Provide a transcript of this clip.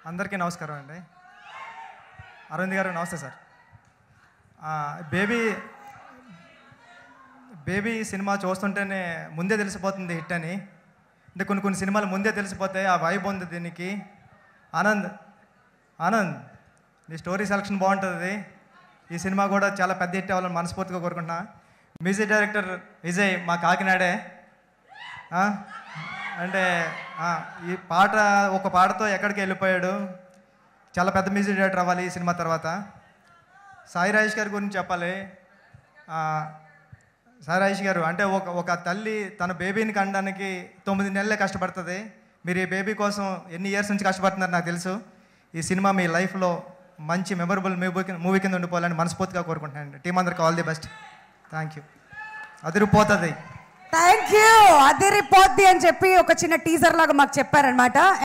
అందరికీ నమస్కారం అండి అరవింద్ గారు నమస్తే సార్ ఆ, బేబీ బేబీ సినిమా చూస్తుంటేనే ముందే తెలిసిపోతుంది హిట్ అని అంటే కొన్ని కొన్ని సినిమాలు ముందే తెలిసిపోతాయి ఆ వైబ్ ఉంది దీనికి ఆనంద్ ఆనంద్ నీ స్టోరీ సెలక్షన్ బాగుంటుంది ఈ సినిమా కూడా చాలా పెద్ద హిట్ అవ్వాలని మనస్ఫూర్తిగా కోరుకుంటున్నా మ్యూజిక్ డైరెక్టర్ విజయ్ మా కాకినాడే ఆ? అంటే ఆ, ఈ పాట ఒక పాటతో ఎక్కడికి వెళ్ళిపోయాడు చాలా పెద్ద మ్యూజిక్ డైరెక్టర్ అవ్వాలి ఈ సినిమా తర్వాత సాయి రాజేష్ గారి గురించి చెప్పాలి ఆ, సాయి రాజేష్ గారు అంటే ఒక ఒక తల్లి తన బేబీని కనడానికి తొమ్మిది నెలలే కష్టపడుతుంది మీరు ఈ బేబీ కోసం ఎన్ని ఇయర్స్ నుంచి కష్టపడుతున్నారు నాకు తెలుసు ఈ సినిమా మీ లైఫ్లో మంచి మెమరబుల్ మూవీ మూవీ కింద ఉండిపోవాలని మనస్ఫూర్తిగా కోరుకుంటున్నాను టీం అందరికి all the best thank you అదిరిపోతుంది థ్యాంక్ యూ అదిరిపోద్ది అని చెప్పి ఒక చిన్న టీజర్ లాగా మాకు చెప్పారనమాట